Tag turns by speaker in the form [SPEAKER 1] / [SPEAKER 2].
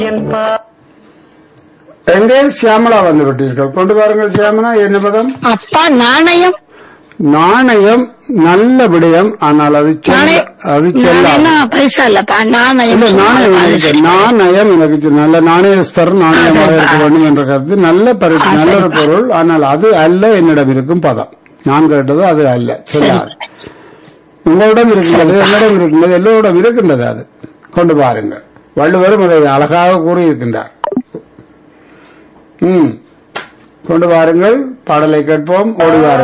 [SPEAKER 1] எங்கே சியாமலா வந்து விட்டீர்கள் கொண்டு வாருங்கள் சியாமலா என்ன பதம்
[SPEAKER 2] அப்பா நாணயம்
[SPEAKER 1] நாணயம் நல்ல விடயம் ஆனால் அது செல்ல
[SPEAKER 2] நாணயம்
[SPEAKER 1] அது செல்லாது
[SPEAKER 2] நாணயம்னா பைசா இல்லப்பா நாணயம்
[SPEAKER 1] இல்ல நாணயம் எனக்கு நாணயம் எனக்கு தெ- நல்ல நாணயஸ்தர் நாணயமாக இருக்க வேண்டும் என்ற கருத்து நல்ல பரி- நல்ல ஒரு பொருள் ஆனால் அது அல்ல என்னிடம் இருக்கும் பதம் நான் கேட்டது அது அல்ல செல்லாது உங்களிடம் இருக்கின்றது என்னிடம் இருக்கின்றது எல்லோரிடம் இருக்கின்றது அது கொண்டு பாருங்கள் வள்ளுவரும் அதை அழகாக கூறியிருக்கின்றார் ம் கொண்டு வாருங்கள் பாடலை கேட்போம் ஓடி வாருங்கள்